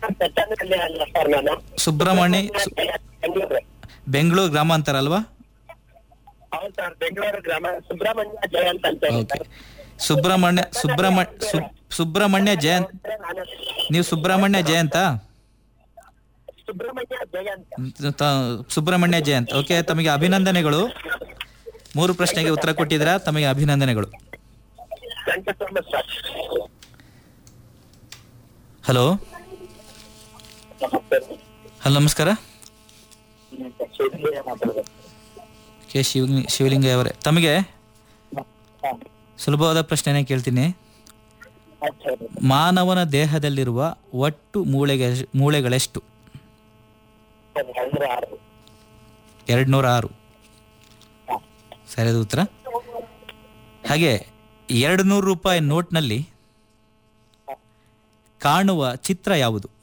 ಚಂದ್ರಲ್ಲಿ ಅಲ್ಲ ಸರ್ ನಾನು ಸುಬ್ರಹ್ಮಣ್ಯ ಸು- ಬೆಂಗಳೂರು ಬೆಂಗಳೂರು ಗ್ರಾಮಾಂತರ ಅಲ್ವಾ ಹೌದು ಸರ್ ಬೆಂಗಳೂರು ಗ್ರಾಮ ಸುಬ್ರಹ್ಮಣ್ಯ ಜಯಂತ್ ಅಂತ ಹೇಳಿ ಓಕೆ ಸುಬ್ರಹ್ಮಣ್ಯ ಸುಬ್ರಹ್ಮಣ್ಯ ಸುಬ್- ಸುಬ್ರಹ್ಮಣ್ಯ ಜಯಂತ್ ನಾನು ನೀವು ಸುಬ್ರಹ್ಮಣ್ಯ ಜಯಂತ ಸುಬ್ರಹ್ಮಣ್ಯ ಜಯಂತ್ ಸುಬ್ರಹ್ಮಣ್ಯ ಜಯಂತ್ ಓಕೆ ತಮಗೆ ಅಭಿನಂದನೆಗಳು ಮೂರು ಪ್ರಶ್ನೆಗೆ ಉತ್ತರ ಕೊಟ್ಟಿದ್ದೀರಾ ತಮಗೆ ಅಭಿನಂದನೆಗಳು thank you so much sir hello ನಮಸ್ತೆ ಹಲೋ ನಮಸ್ಕಾರ ಶಿವಲಿಂಗಯ್ಯ ಮಾತಾಡೋದು ಕೆ ಶಿವ ಶಿವಲಿಂಗಯ್ಯ ಅವರೇ ತಮಗೆ ಹಾಂ ಸುಲಭವಾದ ಪ್ರಶ್ನೆನೇ ಕೇಳ್ತೀನಿ ಆಯ್ತು ಸರ್ ಮಾನವನ ದೇಹದಲ್ಲಿರುವ ಒಟ್ಟು ಮೂಳೆಗೆ ಮೂಳೆಗಳೆಷ್ಟು ಅಂದ್ರೆ ಆರು ಎರಡು ನೂರ ಆರು ಹಾಂ ಸರಿಯಾದ ಉತ್ತರ ಹಾಗೆ ಎರಡು ನೂರು ರೂಪಾಯಿ ನೋಟ್ನಲ್ಲಿ ಕಾಣುವ ಚಿತ್ರ ಯಾವುದು